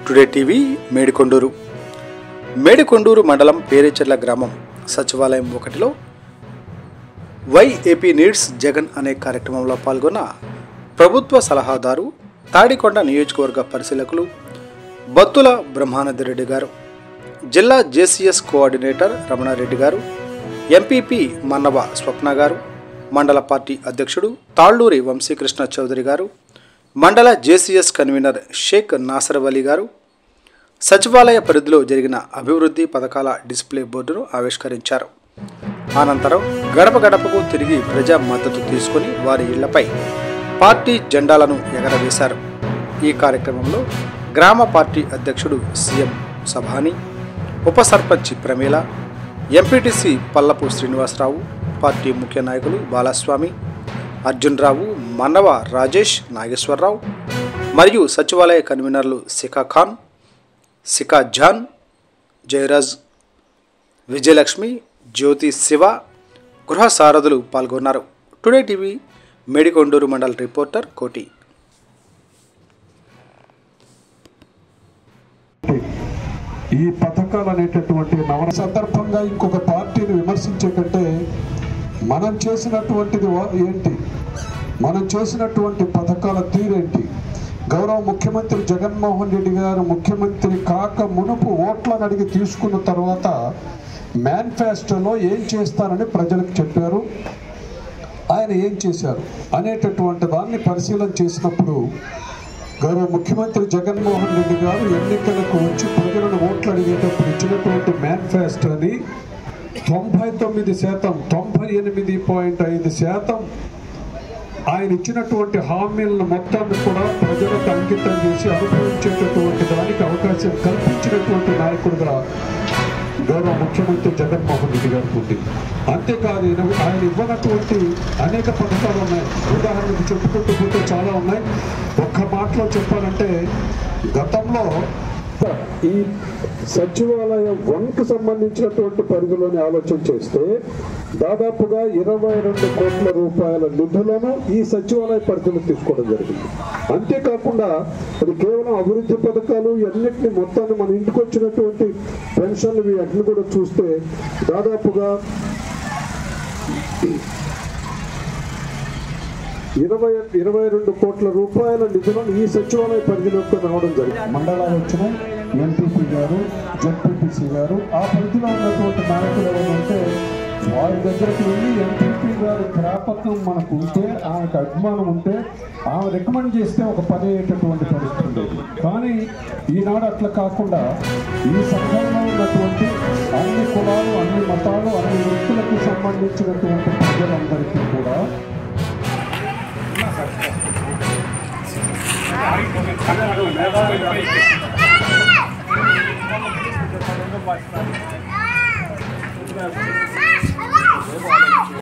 today TV Medikonduru Medikonduru మండలం పేరేచెర్ల గ్రామం సచివాలయం ఒకటిలో వై ఏపీ నీడ్స్ జగన్ అనే కార్యక్రమంలో పాల్గొన్న ప్రభుత్వ సలహాదారు తాడికొండ నియోజకవర్గ పరిశీలకులు బత్తుల బ్రహ్మానందరెడ్డి గారు జిల్లా జేసీఎస్ కోఆర్డినేటర్ రమణారెడ్డి గారు ఎంపీపీ మన్నవ స్వప్న గారు మండల పార్టీ అధ్యక్షుడు తాళ్ళూరి వంశీకృష్ణ చౌదరి గారు మండల జేసీఎస్ కన్వీనర్ షేక్ నాసర్ అలీ గారు సచివాలయ పరిధిలో జరిగిన అభివృద్ధి పథకాల డిస్ప్లే బోర్డును ఆవిష్కరించారు అనంతరం గడప గడపకు తిరిగి ప్రజా మద్దతు తీసుకుని వారి ఇళ్లపై పార్టీ జెండాలను ఎగరవేశారు ఈ కార్యక్రమంలో గ్రామ పార్టీ అధ్యక్షుడు సీఎం సభాని ఉప సర్పంచ్ ప్రమీల ఎంపీటీసీ పల్లపు శ్రీనివాసరావు పార్టీ ముఖ్య నాయకులు బాలస్వామి అర్జున్ రావు మన్నవ రాజేష్ నాగేశ్వరరావు మరియు సచివాలయ కన్వీనర్లు శిఖా ఖాన్ శిఖా జాన్ జయరాజ్ విజయలక్ష్మి జ్యోతి శివ గృహ సారథులు పాల్గొన్నారు today TV Medikonduru mandal reporter Koti ఈ పథకాలు అనేటటువంటి నవర సందర్భంగా ఇంకొక పార్టీని విమర్శించే కంటే మనం చేసినటువంటిది వా- ఏంటి మనం చేసినటువంటి పథకాల తీరేంటి గౌరవ ముఖ్యమంత్రి జగన్మోహన్ రెడ్డి గారు ముఖ్యమంత్రి కాక మునుపు ఓట్లను అడిగి తీసుకున్న తర్వాత మేనిఫెస్టోలో ఏం చేస్తానని ప్రజలకు చెప్పారు ఆయన ఏం చేశారు అనేటటువంటి దాన్ని పరిశీలన చేసినప్పుడు గౌరవ ముఖ్యమంత్రి జగన్మోహన్ రెడ్డి గారు ఎన్నికలకు వచ్చి ప్రజలను ఓట్లు అడిగేటప్పుడు ఇచ్చినటువంటి మేనిఫెస్టోని తొంభై తొమ్మిది శాతం తొంభై ఎనిమిది పాయింట్ ఐదు శాతం ఆయన ఇచ్చినటువంటి హామీలను మొత్తాన్ని కూడా ప్రజలకు అంకితం చేసి అనుభవించేటటువంటి దానికి అవకాశం కల్పించినటువంటి నాయకుడుగా గౌరవ ముఖ్యమంత్రి జగన్మోహన్ రెడ్డి గారికి ఉంది అంతేకాదు ఈయన- ఆయన ఇవ్వనటువంటి అనేక పథకాలు ఉన్నాయి ఉదాహరణకు చెప్పుకుంటూ పోతే చాలా ఉన్నాయి ఒక్క మాటలో చెప్పాలంటే గతంలో ఈ సచివాలయం వన్కు సంబంధించినటువంటి పరిధిలోని ఆలోచన చేస్తే దాదాపుగా ఇరవై రెండు కోట్ల రూపాయల నిధులను ఈ సచివాలయ పరిధిలో తీసుకోవడం జరిగింది అంతేకాకుండా అది కేవలం అభివృద్ధి పథకాలు ఇవన్నిటిని మొత్తాన్ని మన ఇంటికి వచ్చినటువంటి పెన్షన్లు వీటిని కూడా చూస్తే దాదాపుగా ఇరవై ఇరవై రెండు కోట్ల రూపాయల నిధులను ఈ సచివాలయ పరిధిలోకి రావడం జరిగింది మండలాలు వచ్చినాయి ఎంపీపీ గారు జెడ్పీటీసీ గారు ఆ పరిధిలో ఉన్నటువంటి నాయకులు ఎవరు ఉంటే వారి దగ్గరకు వెళ్ళి ఎంపీపీ గారి జ్ఞాపకం మనకు ఉంటే ఆమెకు అభిమానం ఉంటే ఆమె రికమెండ్ చేస్తే ఒక పని అయ్యేటటువంటి పరిస్థితి ఉండేది కానీ ఈనాడు అట్లా కాకుండా ఈ సంఘంలో ఉన్నటువంటి అన్ని కులాలు అన్ని మతాలు అన్ని వ్యక్తులకు సంబంధించినటువంటి ప్రజలందరికీ కూడా